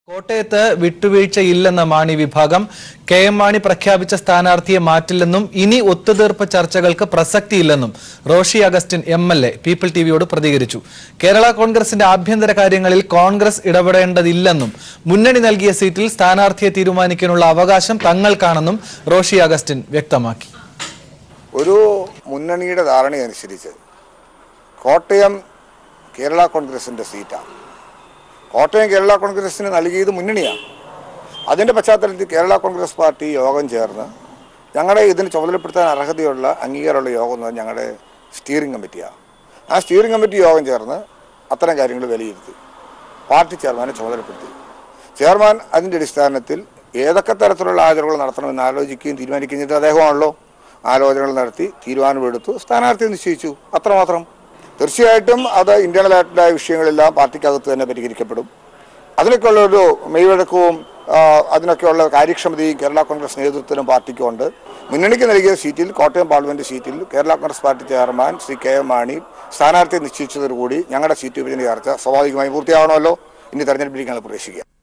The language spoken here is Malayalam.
കോട്ടയത്ത് വിട്ടുവീഴ്ചയില്ലെന്ന മാണി വിഭാഗം കെ എം മാണി പ്രഖ്യാപിച്ച സ്ഥാനാർത്ഥിയെ മാറ്റില്ലെന്നും ഇനി ഒത്തുതീർപ്പ് ചർച്ചകൾക്ക് പ്രസക്തിയില്ലെന്നും Roshy Augustine M L A People ടിവിയോട് പ്രതികരിച്ചു കേരള കോൺഗ്രസിന്റെ ആഭ്യന്തര കാര്യങ്ങളിൽ കോൺഗ്രസ് ഇടപെടേണ്ടതില്ലെന്നും മുന്നണി നൽകിയ സീറ്റിൽ സ്ഥാനാർത്ഥിയെ തീരുമാനിക്കാനുള്ള അവകാശം തങ്ങൾക്കാണെന്നും റോഷി അഗസ്റ്റിൻ വ്യക്തമാക്കി ഒരു മുന്നണിയുടെ ധാരണയനുസരിച്ച് കോട്ടയം കേരള കോൺഗ്രസിൻ്റെ സീറ്റാണ് കോട്ടയം കേരള കോൺഗ്രസിന് നൽകിയത് മുന്നണിയാണ് അതിൻ്റെ പശ്ചാത്തലത്തിൽ കേരള കോൺഗ്രസ് പാർട്ടി യോഗം ചേർന്ന് ഞങ്ങളെ ഇതിന് ചുമതലപ്പെടുത്താൻ അർഹതയുള്ള അംഗീകാരമുള്ള യോഗം എന്ന് പറഞ്ഞാൽ ഞങ്ങളുടെ സ്റ്റിയറിംഗ് കമ്മിറ്റിയാണ് ആ സ്റ്റിയറിംഗ് കമ്മിറ്റി യോഗം ചേർന്ന് അത്തരം കാര്യങ്ങൾ വിലയിരുത്തി പാർട്ടി ചെയർമാനെ ചുമതലപ്പെടുത്തി ചെയർമാൻ അതിൻ്റെ അടിസ്ഥാനത്തിൽ ഏതൊക്കെ തരത്തിലുള്ള ആചരണകൾ നടത്തണമെന്ന് ആലോചിക്കുകയും തീരുമാനിക്കുകയും ചെയ്തത് അദ്ദേഹമാണല്ലോ ആലോചനകൾ നടത്തി തീരുമാനമെടുത്തു സ്ഥാനാർത്ഥി നിശ്ചയിച്ചു അത്രമാത്രം തീർച്ചയായിട്ടും അത് ഇന്റേണൽ ആയിട്ടുള്ള വിഷയങ്ങളെല്ലാം പാർട്ടിക്കകത്ത് തന്നെ പരിഹരിക്കപ്പെടും അതിനൊക്കെയുള്ള ഒരു മെയ്വഴക്കവും ആ, അതിനൊക്കെയുള്ള കാര്യക്ഷമതയും കേരള കോൺഗ്രസ് നേതൃത്വത്തിനും പാർട്ടിക്കും ഉണ്ട് മുന്നണിക്ക് നൽകിയ സീറ്റിൽ കോട്ടയം പാർലമെന്റ് സീറ്റിൽ Kerala Congress party chairman Shri K M Mani സ്ഥാനാർത്ഥിയെ നിശ്ചയിച്ചതോടുകൂടി ഞങ്ങളുടെ സീറ്റ് വിഭജന ചർച്ച സ്വാഭാവികമായും പൂർത്തിയാവണമല്ലോ ഇനി തെരഞ്ഞെടുപ്പിലേക്ക് ഞങ്ങൾ പ്രവേശിക്കുക